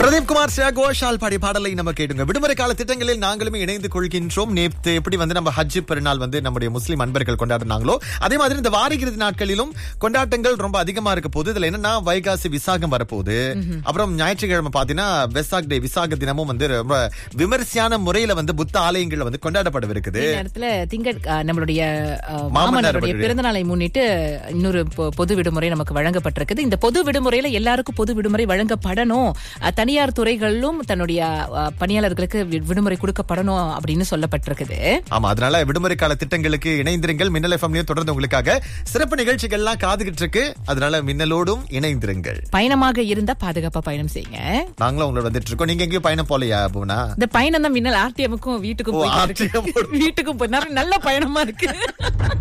பிரதீப் குமார் சியா கோஷால் பாடிய பாடலை நம்ம கேட்டுங்க விடுமுறை கால திட்டங்களில் நாங்களுமே இணைந்து கொள்கின்றோம் நேற்று எப்படி வந்து நம்ம ஹஜ் பெருநாள் வந்து நம்முடைய முஸ்லிம் அன்பர்கள் கொண்டாடினாங்களோ அதே மாதிரி இந்த வார இறுதி நாட்களிலும் கொண்டாட்டங்கள் ரொம்ப அதிகமா இருக்க போகுது இதுல என்னன்னா வைகாசி விசாகம் வரப்போகுது அப்புறம் ஞாயிற்றுக்கிழமை பாத்தீங்கன்னா வெசாக் டே விசாக தினமும் வந்து ரொம்ப விமரிசையான முறையில வந்து புத்த ஆலயங்கள்ல வந்து கொண்டாடப்படவிருக்குது இந்த நேரத்துல திங்கள் அ, நம்மளுடைய அ, மாமன்னார் மாமன்னாருடைய அவருடைய- பிறந்த நாளை முன்னிட்டு இன்னொரு பொ- பொது விடுமுறை நமக்கு வழங்கப்பட்டிருக்குது இந்த பொது விடுமுறையில எல்லாருக்கும் பொது விடுமுறை வழங்கப்படணும் அ, தனியார் துறைகளிலும் தன்னுடைய அ, பணியாளர்களுக்கு வி- விடுமுறை கொடுக்கப்படணும் அப்படின்னு சொல்லப்பட்டிருக்குது ஆமா அதனால விடுமுறை கால திட்டங்களுக்கு இணைந்திருங்கள் மின்னல் எஃப்எம்லயும் தொடர்ந்து உங்களுக்காக சிறப்பு நிகழ்ச்சிகள்லாம் காதுகிட்டு இருக்கு அதனால மின்னலோடும் இணைந்திருங்கள் பயணமாக இருந்தா பாதுகாப்பா பயணம் செய்யுங்க நாங்களும் உங்களோட வந்துட்டு இருக்கோம் நீங்க எங்கேயும் பயணம் போலையா பூனா இந்த பயணம் தான் மின்னல் ஆர்டிஎம்முக்கும் வீட்டுக்கும் ஓ, போயிட்டு RTM இருக்கு. வீட்டுக்கும் போய் நல்ல பயணமா இருக்கு